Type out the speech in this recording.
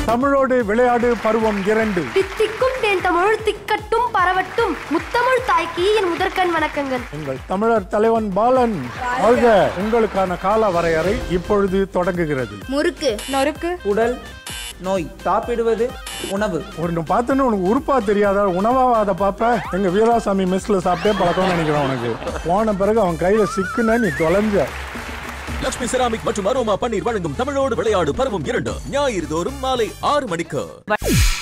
தமிழோடு விளையாடு பருவம் இரண்டு தித்திக்கும் தேன் தமிழ் திக்கட்டும் பரவட்டும் முத்தமிழ் தாய்க்கு என் முதற்கண் வணக்கங்கள் எங்கள் தமிழர் தலைவன் பாலன் வாழ்க உங்களுக்கான கால வரையறை இப்பொழுது தொடங்குகிறது முறுக்கு நொறுக்கு உடல் நோய் சாப்பிடுவது உணவு ஒன்று பார்த்துன்னு உனக்கு உருப்பா தெரியாதா உணவாக அதை பார்ப்ப எங்க வீராசாமி மெஸ்ல சாப்பிட்டே பழக்கம்னு நினைக்கிறேன் உனக்கு போன பிறகு அவன் கையில சிக்குன நீ தொலைஞ்ச லட்சுமி செராமிக் மற்றும் அரோமா பன்னீர் வழங்கும் தமிழோடு விளையாடு பருவம் இரண்டு ஞாயிறு தோறும் மாலை ஆறு மணிக்கு